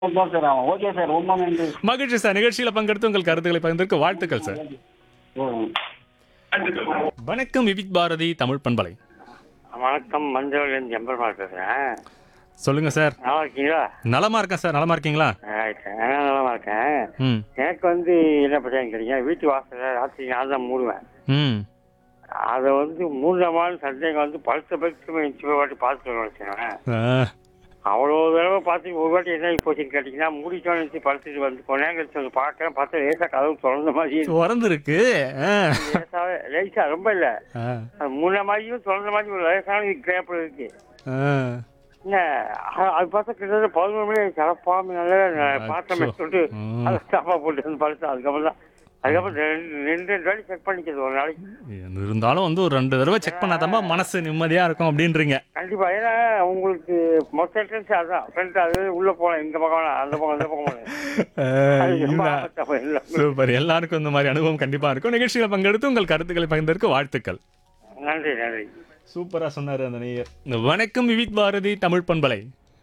தான் சார் ஆகும் okay sir ரொம்ப நன்றி மகிழ்ச்சி சார் நிகழ்ச்சியில பங்கெடுத்து உங்கள் கருத்துக்களை பகிர்ந்ததற்கு வாழ்த்துக்கள் சார் ஓ வணக்கம் விவிக் பாரதி தமிழ் பண்பலை வணக்கம் மஞ்சள்லேருந்து எம்பெருமாள் பேசுகிறேன் சொல்லுங்க சார் நல்லா இருக்கீங்களா நலமா இருக்கேன் சார் நலமா இருக்கீங்களா ரைட் நான் நல்லா இருக்கேன் ம் எனக்கு வந்து என்ன பிரச்சனை கேட்டீங்க வீட்டு வாசலில் ராத்திரி நான் தான் மூடுவேன் ம் அதை வந்து மூணாமல் சந்தேகம் வந்து பழுத்த பழுத்து இன்ச்சு போய் வாட்டி பார்த்துட்டு வச்சுக்கோங்க ஆ, அவ்வளோ தடவை பார்த்து ஒரு வாட்டி என்ன போச்சுன்னு கேட்டிங்கன்னா மூடிட்டோன்னு நினச்சி பழுத்துட்டு வந்து கொஞ்ச நேரம் கழிச்சு வந்து பார்க்குறேன் பார்த்தா லேசாக கதவு திறந்த மாதிரி இருக்கு. திறந்திருக்கு ஆ, லேசாவே லேசா ரொம்ப இல்லை ஆ, அது மூணு மாதிரியும் திறந்த மாதிரி ஒரு லேசான கேப் இருக்கு ஆ. இல்ல அ- அது பார்த்தா கிட்டத்தட்ட பதினொரு மணி சிறப்பாக நல்லா பார்த்தோமே அச்சோ. சொல்லிட்டு ம். அதை ஸ்டாப்பா போட்டு வந்து படுத்து அதுக்கப்புறம் தான் அதுக்கப்புறம் ரெண்டு ரெண்டு ரெண்டு வாட்டி செக் பண்ணிக்கிறது ஒரு நாளைக்கு இருந்தாலும் வந்து ஒரு ரெண்டு தடவை செக் பண்ணாதாம்மா மனசு நிம்மதியா இருக்கும் அப்படின்றீங்க கண்டிப்பா ஏன்னா உங்களுக்கு மொத்த என்ட்ரன்ஸ் அதான் ஃப்ரெண்ட் அது உள்ள போகலாம் இந்த பக்கம் வேணாம், அந்த பக்கம் அந்த பக்கம் போகலாம் ஆ, அது ரொம்ப இதுதான். ஆபத்தான எல்லாம். சூப்பர் எல்லாருக்கும் இந்த மாதிரி அனுபவம் கண்டிப்பா இருக்கும் நிகழ்ச்சியில பங்கெடுத்து உங்கள் கருத்துக்களை பகிர்ந்ததற்கு வாழ்த்துக்கள் நன்றி நன்றி சூப்பரா சொன்னாரு அந்த நேயர் இந்த வணக்கம் விவிக் பாரதி தமிழ் பண்பலை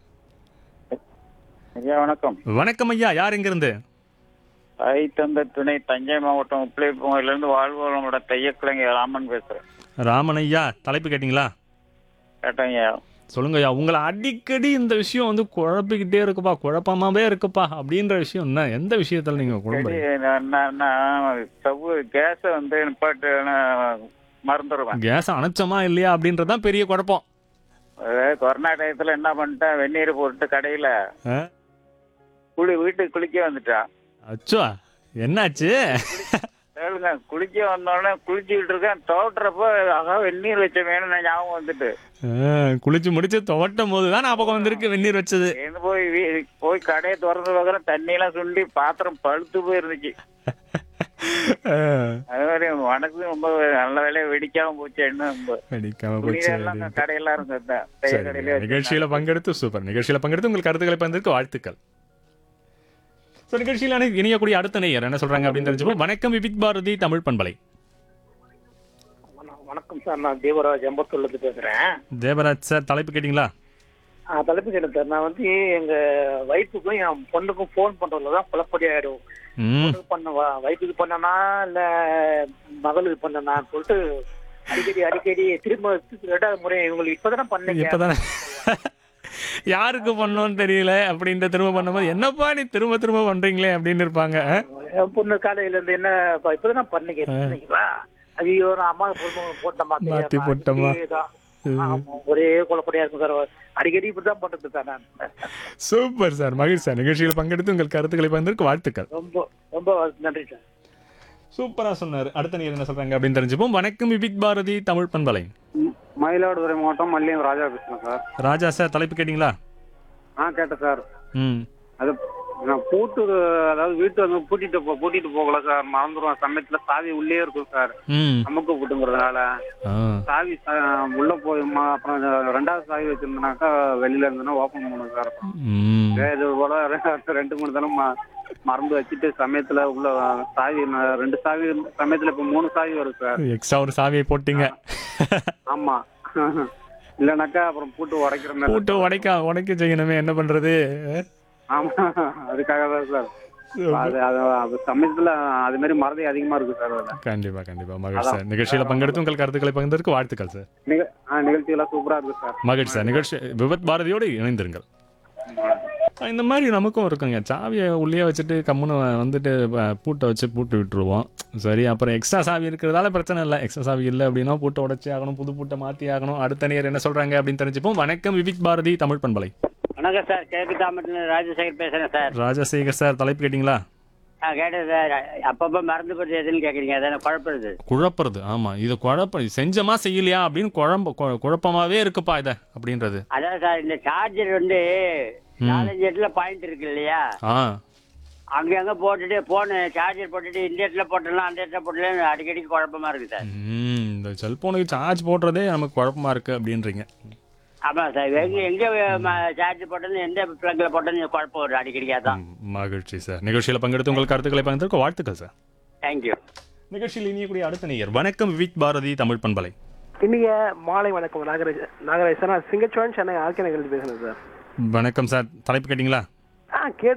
ஐயா வணக்கம் வணக்கம் ஐயா யார் எங்கிருந்து ஐ தந்த துணை தஞ்சை மாவட்டம் உப்பிலிப்பூங்கிலிருந்து வாழ்வோளோட தையக்கிழங்க ராமன் பேசுறேன் ராமன் ஐயா தலைப்பு கேட்டிங்களா கேட்டேன் ஐயா சொல்லுங்க ஐயா உங்களை அடிக்கடி இந்த விஷயம் வந்து குழப்பிக்கிட்டே இருக்குப்பா குழப்பமாவே இருக்குப்பா அப்படின்ற விஷயம் என்ன எந்த விஷயத்துல நீங்க சரி குழம்புறீங்க நான் நான் நான் ஸ்டவ் கேஸை வந்து நிப்பாட்டு நான் மறந்துடுவேன் கேஸ் அணைச்சோமா இல்லையா அப்படின்றதுதான் பெரிய குழப்பம் அதாவது கொரோனா டயத்துல என்ன பண்ணிட்டேன் வெந்நீர் போட்டு கடையில ஆ? குளி வீட்டுக்கு குளிக்க வந்துட்டான் அச்சோ என்னாச்சு கேளுங்க குளிக்க வந்தோடனே குளிச்சுக்கிட்டு இருக்கேன் தோட்டுறப்போ ஆகா வெந்நீர் வச்ச வேணும் ஞாபகம் வந்துட்டு ஆ, குளிச்சு முடிச்சு துவட்டும் போது தான் ஞாபகம் வந்திருக்கு வெந்நீர் வச்சது சேர்ந்து போய் வீ- போய் கடையை திறந்து பார்க்குறேன் தண்ணியெல்லாம் சுண்டி பாத்திரம் பழுத்து போயிருந்துச்சு ஆ, அது மாதிரி வடக்கு ரொம்ப நல்ல வேலையை வெடிக்காம போச்சு என்ன ரொம்ப வெடிக்காம போச்சு துணியெல்லாம் அப்படின்னு. கடையெல்லாம் இருந்தது தைய சரி, கடையிலே நிகழ்ச்சியில பங்கெடுத்து சூப்பர் நிகழ்ச்சியில பங்கெடுத்து உங்கள் கருத்துக்களை பகிர்ந்ததற்கு வாழ்த்துக்கள் ஸோ நிகழ்ச்சியில் அனை- இணையக்கூடிய அடுத்த நேயர் என்ன சொல்றாங்க அப்படின்னு தெரிஞ்சுப்போம் வணக்கம் விபிக் பாரதி தமிழ் பண்பலை வண- வணக்கம் சார் நான் தேவராஜ் அம்பத்தூர்லேருந்து பேசுகிறேன் தேவராஜ் சார் தலைப்பு கேட்டிங்களா தலைப்பு கேட்டேன் சார் நான் வந்து எங்க ஒய்ஃபுக்கும் என் பொண்ணுக்கும் ஃபோன் பண்றதுல தான் குழப்படி ஆயிடும் ம் பொண்ணுக்கு பண்ண ஒய்ஃபுக்கு பண்ணனா இல்ல மகளுக்கு பண்ணனான்னு சொல்லிட்டு அடிக்கடி அடிக்கடி திரும்ப ரெண்டாவது முறை இவங்களுக்கு இப்பதானே பண்ணீங்க இப்பதானே யாருக்கு பண்ணோன்னு தெரியல அப்படின்ட்டு திரும்ப பண்ணும்போது என்னப்பா நீ திரும்ப திரும்ப பண்றீங்களே அப்படின்னு இருப்பாங்க என் பொண்ணு காலையில இருந்து என்ன இப்ப இப்பதானே பண்ணீங்க பண்ணீங்களா ஐயோ நான் அம்மா பொண்ணு போட்டமா மாத்தி போட்டோமா? ஒரே குழப்படியா இருக்கும் சார் அடிக்கடி இப்படிதான் பண்றது சார் நான் சூப்பர் சார் மகிழ் சார் நிகழ்ச்சியில் பங்கெடுத்து உங்கள் கருத்துக்களை பகிர்ந்ததற்கு வாழ்த்துக்கள் ரொம்ப ரொம்ப நன்றி சார் சூப்பரா சொன்னார் அடுத்த நேர் என்ன சொல்றாங்க அப்படின்னு தெரிஞ்சுப்போம் வணக்கம் விபிக் பாரதி தமிழ் பண்பலை மயிலாடுதுறை மாவட்டம் மல்லியம் ராஜா பேசுறேன் சார் ராஜா சார் தலைப்பு கேட்டிங்களா ஆ கேட்டேன் சார் ம் அது நான் பூட்டு அதாவது வீட்டு வந்து பூட்டிட்டு போ பூட்டிட்டு போகல சார் மறந்துடுவேன் சமயத்துல சாவி உள்ளே இருக்கும் சார் ம் அமுக்கு பூட்டுங்கிறதுனால ஆ சாவி அஹ், உள்ள போயுமா அப்புறம் இந்த ரெண்டாவது சாவி வச்சிருந்தனாக்கா வெளியில இருந்ததுன்னா ஓப்பன் பண்ணும் சார் ம் இது போல ரெ- ரெண்டு மூணு தினம் ம- மறந்து வச்சுட்டு சமயத்துல உள்ள சாவி நான் ரெண்டு சாவி சமயத்துல இப்ப மூணு சாவி வரும் சார் எக்ஸ்ட்ரா ஒரு சாவியை போட்டீங்க ஆமா இல்லைனாக்கா அப்புறம் பூட்டு உடைக்கிற மாதிரி போட்டு உடைக்க உடைக்க செய்யணுமே என்ன பண்றது ஆமா அதுக்காக தான் சார் அது அது அது சமயத்துல அது மாதிரி மறதி அதிகமா இருக்கு சார் அதுல கண்டிப்பா கண்டிப்பா மகிழ் சார் நிகழ்ச்சியில பங்கெடுத்து உங்கள் கருத்துக்களை பகிர்ந்ததற்கு வாழ்த்துக்கள் சார் நிக- ஆ, நிகழ்ச்சியெல்லாம் சூப்பரா இருக்கு சார் மகிழ் சார் நிகழ்ச்சி விபத் பாரதியோடு இணைந்திருங்கள் இந்த மாதிரி நமக்கும் இருக்குங்க சாவியை உள்ளே வச்சுட்டு கம்முன்னு வந்துட்டு அஹ், பூட்டை வச்சு பூட்டு விட்டுருவோம் சரி அப்புறம் எக்ஸ்ட்ரா சாவி இருக்கிறதால பிரச்சனை இல்லை எக்ஸ்ட்ரா சாவி இல்லை அப்படின்னா பூட்டை உடச்சி ஆகணும் புது பூட்டை மாற்றி ஆகணும் அடுத்த நேர் என்ன சொல்கிறாங்க அப்படின்னு தெரிஞ்சுப்போம் வணக்கம் விவிக் பாரதி தமிழ் பண்பலை வணக்கம் சார் கிழக்கு தாமட்டில் ராஜசேகர் பேசுறேன் சார் ராஜசேகர் சார் தலைப்பு கேட்டிங்களா நான் கேட்டேன் சார் அப்பப்போ மறந்து போச்சு எதுன்னு கேட்குறீங்க அதான குழப்பறது குழப்புறது ஆமாம் இது குழப்ப செஞ்சமா செய்யலையா அப்படின்னு குழம்ப கு- குழப்பமாவே இருக்குப்பா இதை அப்படின்றது அதான் சார் இந்த சார்ஜர் வந்து நாலஞ்சு இடத்துல பாயிண்ட் இருக்கு இல்லையா ஆ அங்க அங்க போட்டுட்டு போன சார்ஜர் போட்டுட்டு இந்த இடத்துல போட்டலாம் அந்த இடத்துல போட்டலாம் அடிக்கடி குழப்பமா இருக்கு சார் ம், இந்த செல்போனுக்கு சார்ஜ் போடுறதே நமக்கு குழப்பமா இருக்கு அப்படின்றீங்க ஆமா சார் எங்க எங்க சார்ஜ் போட்டது எந்த பிளக்ல போட்டது குழப்பம் வரும் அடிக்கடி அதான் ம், மகிழ்ச்சி சார் நிகழ்ச்சியில் பங்கெடுத்து உங்கள் கருத்துக்களை பகிர்ந்ததற்கு வாழ்த்துக்கள் சார் தேங்க்யூ நிகழ்ச்சியில் இனியக்கூடிய அடுத்த நேயர் வணக்கம் விவிக் பாரதி தமிழ் பண்பலை இனிய மாலை வணக்கம் நாகராஜ் நாகராஜ் சார் நான் சிங்கச்சோழன் சென்னை ஆர்கே நகரில் பேசுகிறேன் சார் வணக்கம் சார் தலைப்பு கேட்டிங்களா ஆ கேட்டு